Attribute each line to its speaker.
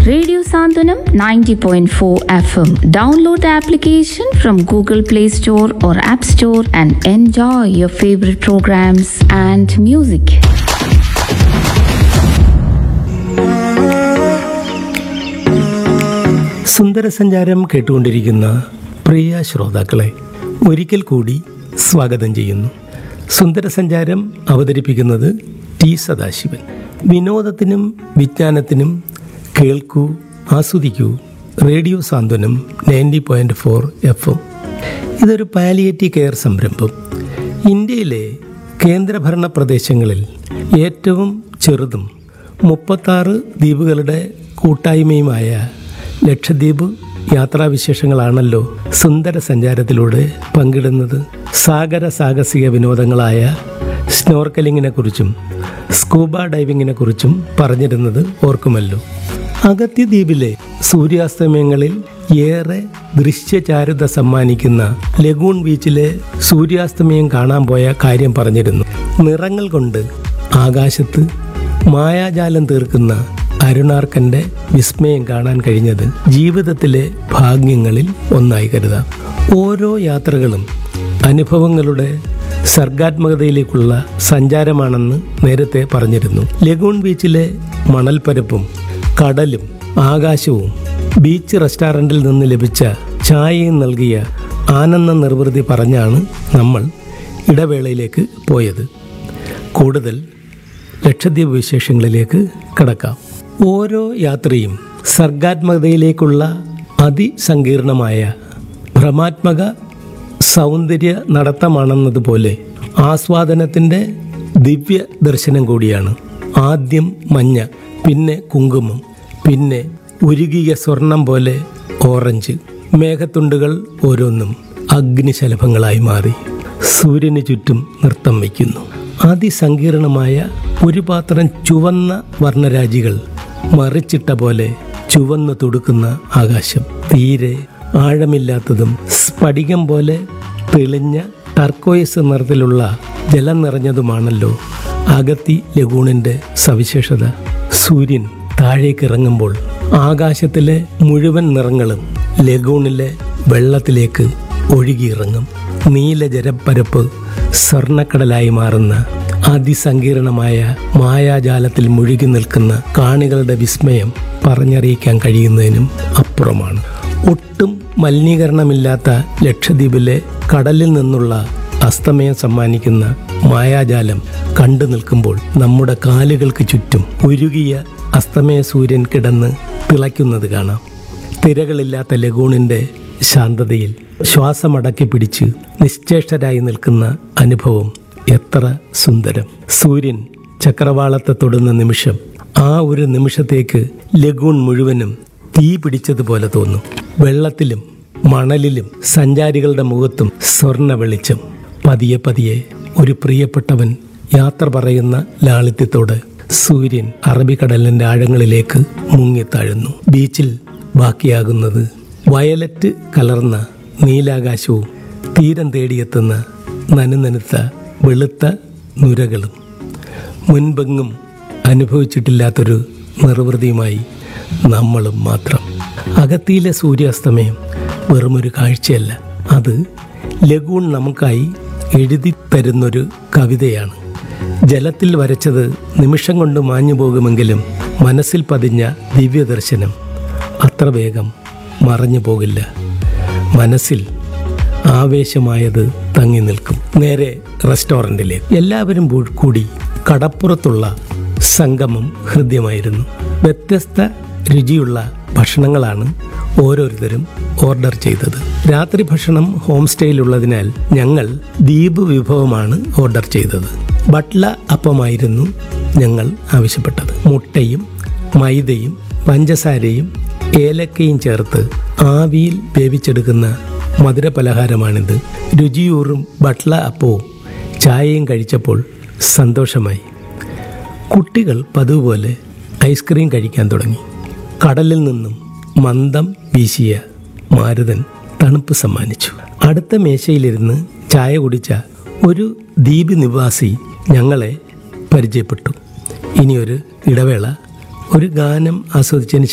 Speaker 1: Radio Sandhanam 90.4 FM. Download the application from Google Play Store or App Store and enjoy your favorite programs and music.
Speaker 2: സുന്ദരസഞ്ചാരം കേട്ടുകൊണ്ടിരിക്കുന്ന പ്രിയ ശ്രോതാക്കളെ ഒരിക്കൽ കൂടി സ്വാഗതം ചെയ്യുന്നു സുന്ദരസഞ്ചാരം അവതരിപ്പിക്കുന്നത് ടി സദാശിവൻ വിനോദത്തിനും വിജ്ഞാനത്തിനും കേൾക്കൂ ആസ്വദിക്കൂ radio Santhwanam ninety point four F M ഇതൊരു പാലിയേറ്റീവ് കെയർ സംരംഭം ഇന്ത്യയിലെ കേന്ദ്രഭരണ പ്രദേശങ്ങളിൽ ഏറ്റവും ചെറുതും മുപ്പത്താറ് ദ്വീപുകളുടെ കൂട്ടായ്മയുമായ ലക്ഷദ്വീപ് യാത്രാവിശേഷങ്ങളാണല്ലോ സുന്ദര സഞ്ചാരത്തിലൂടെ പങ്കിടുന്നത് സാഗര സാഹസിക വിനോദങ്ങളായ സ്നോർക്കലിങ്ങിനെ കുറിച്ചും സ്കൂബ ഡൈവിങ്ങിനെ കുറിച്ചും പറഞ്ഞിരുന്നത് ഓർക്കുമല്ലോ അഗത്തി ദ്വീപിലെ സൂര്യാസ്തമയങ്ങളിൽ ഏറെ ദൃശ്യചാരുത സമ്മാനിക്കുന്ന ലഗൂൺ ബീച്ചിലെ സൂര്യാസ്തമയം കാണാൻ പോയ കാര്യം പറഞ്ഞിരുന്നു നിറങ്ങൾ കൊണ്ട് ആകാശത്ത് മായാജാലം തീർക്കുന്ന അരുണാർക്കന്റെ വിസ്മയം കാണാൻ കഴിഞ്ഞത് ജീവിതത്തിലെ ഭാഗ്യങ്ങളിൽ ഒന്നായി കരുതാം ഓരോ യാത്രകളും അനുഭവങ്ങളുടെ സർഗാത്മകതയിലേക്കുള്ള സഞ്ചാരമാണെന്ന് നേരത്തെ പറഞ്ഞിരുന്നു ലഗൂൺ ബീച്ചിലെ മണൽപ്പരപ്പും കടലും ആകാശവും ബീച്ച് റെസ്റ്റോറൻറ്റിൽ നിന്ന് ലഭിച്ച ചായയും നൽകിയ ആനന്ദ നിർവൃതി പറഞ്ഞാണ് നമ്മൾ ഇടവേളയിലേക്ക് പോയത് കൂടുതൽ ലക്ഷദ്വീപ് വിശേഷങ്ങളിലേക്ക് കടക്കാം ഓരോ യാത്രയും സർഗാത്മകതയിലേക്കുള്ള അതിസങ്കീർണമായ ഭ്രമാത്മക സൗന്ദര്യ നടത്തമാണെന്നതുപോലെ ആസ്വാദനത്തിൻ്റെ ദിവ്യ ദർശനം കൂടിയാണ് ആദ്യം മഞ്ഞ പിന്നെ കുങ്കുമം പിന്നെ ഉരുകിയ സ്വർണം പോലെ ഓറഞ്ച് മേഘത്തുണ്ടുകൾ ഓരോന്നും അഗ്നിശലഭങ്ങളായി മാറി സൂര്യന് ചുറ്റും നൃത്തം വയ്ക്കുന്നു അതിസങ്കീർണമായ ഒരു പാത്രം ചുവന്ന വർണ്ണരാജികൾ മറിച്ചിട്ട പോലെ ചുവന്ന് തുടുക്കുന്ന ആകാശം തീരെ ആഴമില്ലാത്തതും സ്ഫടികം പോലെ തെളിഞ്ഞ ടർക്കോയിസ് നിറത്തിലുള്ള ജലം നിറഞ്ഞതുമാണല്ലോ അഗത്തി ലഗൂണിന്റെ സവിശേഷത സൂര്യൻ താഴേക്ക് ഇറങ്ങുമ്പോൾ ആകാശത്തിലെ മുഴുവൻ നിറങ്ങളും ലഗൂണിലെ വെള്ളത്തിലേക്ക് ഒഴുകിയിറങ്ങും നീല ജലപ്പരപ്പ് സ്വർണ്ണക്കടലായി മാറുന്ന അതിസങ്കീർണമായ മായാജാലത്തിൽ മുഴുകി നിൽക്കുന്ന കാണികളുടെ വിസ്മയം പറഞ്ഞറിയിക്കാൻ കഴിയുന്നതിനും അപ്പുറമാണ് ഒട്ടും മലിനീകരണമില്ലാത്ത ലക്ഷദ്വീപിലെ കടലിൽ നിന്നുള്ള അസ്തമയം സമ്മാനിക്കുന്ന മായാജാലം കണ്ടു നിൽക്കുമ്പോൾ നമ്മുടെ കാലുകൾക്ക് ചുറ്റും ഉരുകിയ അസ്തമയ സൂര്യൻ കിടന്ന് തിളയ്ക്കുന്നത് കാണാം തിരകളില്ലാത്ത ലഗൂണിന്റെ ശാന്തതയിൽ ശ്വാസമടക്കി പിടിച്ച് നിശ്ചേഷ്ടരായി നിൽക്കുന്ന അനുഭവം എത്ര സുന്ദരം സൂര്യൻ ചക്രവാളത്തെ തൊടുന്ന നിമിഷം ആ ഒരു നിമിഷത്തേക്ക് ലഗൂൺ മുഴുവനും തീ പിടിച്ചതുപോലെ തോന്നും വെള്ളത്തിലും മണലിലും സഞ്ചാരികളുടെ മുഖത്തും സ്വർണ്ണ വെളിച്ചം പതിയെ പതിയെ ഒരു പ്രിയപ്പെട്ടവൻ യാത്ര പറയുന്ന ലാളിത്യത്തോടെ സൂര്യൻ അറബിക്കടലിന്റെ ആഴങ്ങളിലേക്ക് മുങ്ങിത്താഴുന്നു ബീച്ചിൽ ബാക്കിയാകുന്നത് വയലറ്റ് കലർന്ന നീലാകാശവും തീരം തേടിയെത്തുന്ന നനുനനുത്ത വെളുത്ത നുരകളും മുൻപെങ്ങും അനുഭവിച്ചിട്ടില്ലാത്തൊരു നിർവൃതിയുമായി നമ്മളും മാത്രം അകത്തിയിലെ സൂര്യാസ്തമയം വെറുമൊരു കാഴ്ചയല്ല അത് ലഗൂൺ നമുക്കായി എഴുതി തരുന്നൊരു കവിതയാണ് ജലത്തിൽ വരച്ചത് നിമിഷം കൊണ്ട് മാഞ്ഞു പോകുമെങ്കിലും മനസ്സിൽ പതിഞ്ഞ ദിവ്യദർശനം അത്ര വേഗം മറഞ്ഞു പോകില്ല മനസ്സിൽ ആവേശമായത് തങ്ങി നിൽക്കും നേരെ റെസ്റ്റോറൻറ്റിലേക്ക് എല്ലാവരും പൂ- കൂടി കടപ്പുറത്തുള്ള സംഗമം ഹൃദ്യമായിരുന്നു വ്യത്യസ്ത രുചിയുള്ള ഭക്ഷണങ്ങളാണ് ഓരോരുത്തരും ഓർഡർ ചെയ്തത് രാത്രി ഭക്ഷണം ഹോം സ്റ്റേയിലുള്ളതിനാൽ ഞങ്ങൾ ദ്വീപ് വിഭവമാണ് ഓർഡർ ചെയ്തത് ബട്ട്ല അപ്പമായിരുന്നു ഞങ്ങൾ ആവശ്യപ്പെട്ടത് മുട്ടയും മൈദയും പഞ്ചസാരയും ഏലക്കയും ചേർത്ത് ആവിയിൽ വേവിച്ചെടുക്കുന്ന മധുര പലഹാരമാണിത് രുചിയൂറും ബട്ട്ല അപ്പവും ചായയും കഴിച്ചപ്പോൾ സന്തോഷമായി കുട്ടികൾ പതിവ് പോലെ ഐസ്ക്രീം കഴിക്കാൻ തുടങ്ങി കടലിൽ നിന്നും മന്ദം വീശിയ മാരുതൻ തണുപ്പ് സമ്മാനിച്ചു അടുത്ത മേശയിലിരുന്ന് ചായ കുടിച്ച ഒരു ദ്വീപ് നിവാസി ഞങ്ങളെ പരിചയപ്പെട്ടു ഇനിയൊരു ഇടവേള ഒരു ഗാനം ആസ്വദിച്ചതിന്